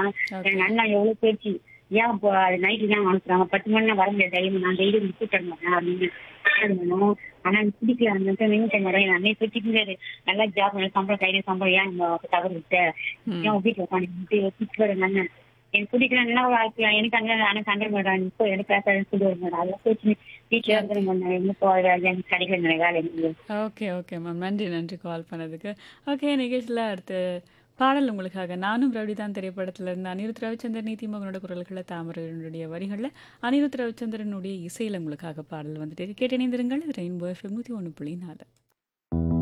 Okay. என் அண்ணா எவ்வளவு பேச்சு ஏன் இப்போ நைட்டு தான் அனுப்புறாங்க பத்து மணி நேரம் வர முடியாது டைம் நான் டெய்லி வந்து கூட்டம் மாட்டேன் அப்படின்னு சொல்லணும். ஆனா எனக்கு பிடிக்கல அந்த நினைச்ச மேடம் என் அண்ணன் பேசிட்டு நல்லா ஜாப் சம்பளம் கையில சம்பளம் ஏன் இந்த தவறு விட்ட ம். ஏன் வீட்டுல உட்காந்து திட்டு எங்க அண்ணன் எனக்கு பிடிக்கல நல்லா வாழ்க்கை எனக்கு அண்ணன் அண்ணன் சண்டை மேடம் இப்போ எனக்கு பேசாதுன்னு சொல்லுவாரு மேடம் அதெல்லாம் பேச்சு வீட்டுல இருந்து மேடம் என்ன போக எனக்கு கிடைக்கல மேடம் வேலை எனக்கு ஓகே ஓகே மேம் நன்றி நன்றி கால் பண்ணதுக்கு ஓகே நிகழ்ச்சியில் அடுத்து பாடல் உங்களுக்காக நானும் ரவுடி தான் திரைப்படத்துல இருந்து அனிருத் ரவிச்சந்திரன் நீதிமகனோட குரல்களில் தாமரையினுடைய வரிகளில் அனிருத் ரவிச்சந்திரனுடைய இசையில் உங்களுக்காக பாடல் வந்துட்டு கேட்டு இணைந்திருங்கள் ரெயின்போ எஃப்எம் நூற்றி ஒன்று புள்ளி நாலு